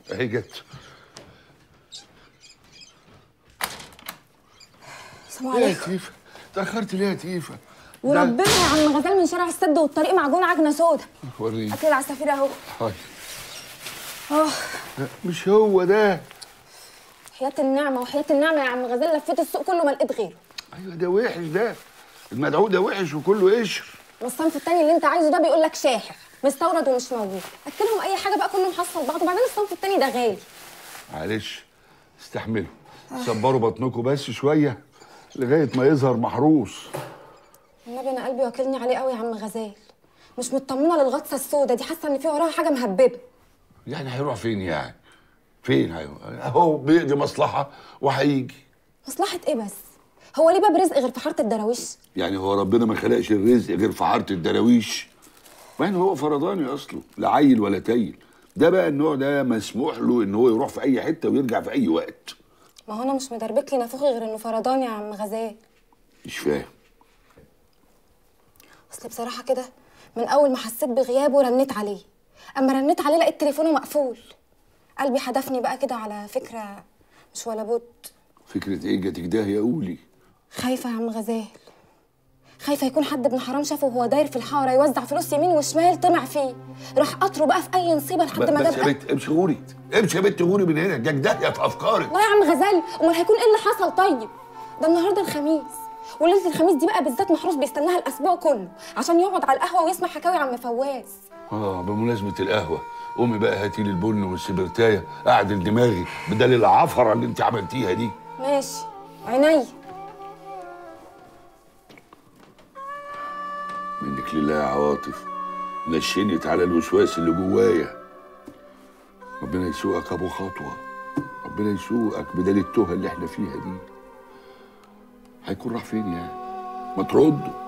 اهي جت السلام ايه يا عليكم تيفا اتاخرت ليه يا تيفا وربنا يا عم غزال من شارع السد والطريق معجون عجنه سودا وريني اكل العصافير اهو هاي اه مش هو ده حياه النعمه وحياه النعمه يا عم غزال لفيت السوق كله ما لقيت غيره ايوه ده وحش ده المدعو ده وحش وكله قشر والصنف التاني اللي انت عايزه ده بيقول لك شاحر مستورد ومش موجود اكلهم اي حاجه بقى كله محصل بعض وبعدين الصنف التاني ده غالي معلش استحملوا صبروا بطنكم بس شويه لغايه ما يظهر محروس النبي انا قلبي واكلني عليه قوي يا عم غزال مش مطمنه للغطسه السودا دي حاسه ان في وراها حاجه مهببه يعني هيروح فين يعني فين هيروح اهو بيقضي مصلحه وهيجي مصلحه ايه بس هو ليه باب رزق غير في حاره الدراويش يعني هو ربنا ما خلقش الرزق غير في حاره الدراويش يعني هو فرضاني اصله لا عيل ولا تيل ده بقى النوع ده مسموح له ان هو يروح في اي حته ويرجع في اي وقت ما هو انا مش مدربك لي نافوخي غير انه فردان يا عم غزال مش فاهم اصل بصراحه كده من اول ما حسيت بغيابه رنيت عليه اما رنيت عليه لقيت تليفونه مقفول قلبي حدفني بقى كده على فكره مش ولا بد فكره ايه جاتك ده يا قولي خايفه يا عم غزال خايفه يكون حد ابن حرام شافه وهو داير في الحاره يوزع فلوس يمين وشمال طمع فيه راح قطره بقى في اي نصيبه لحد ما بس جاب يا بنت امشي غوري امشي يا بنت غوري من هنا جاك داهيه في افكارك والله يا عم غزال امال هيكون ايه اللي حصل طيب ده النهارده الخميس وليله الخميس دي بقى بالذات محروس بيستناها الاسبوع كله عشان يقعد على القهوه ويسمع حكاوي عم فواز اه بمناسبه القهوه قومي بقى هاتي لي البن والسبرتايه اعدل دماغي بدل العفره اللي انت عملتيها دي ماشي عينيا منك لله يا عواطف نشنت على الوسواس اللي جوايا ربنا يسوقك ابو خطوه ربنا يسوقك بدل التوهه اللي احنا فيها دي هيكون راح فين يعني ما ترده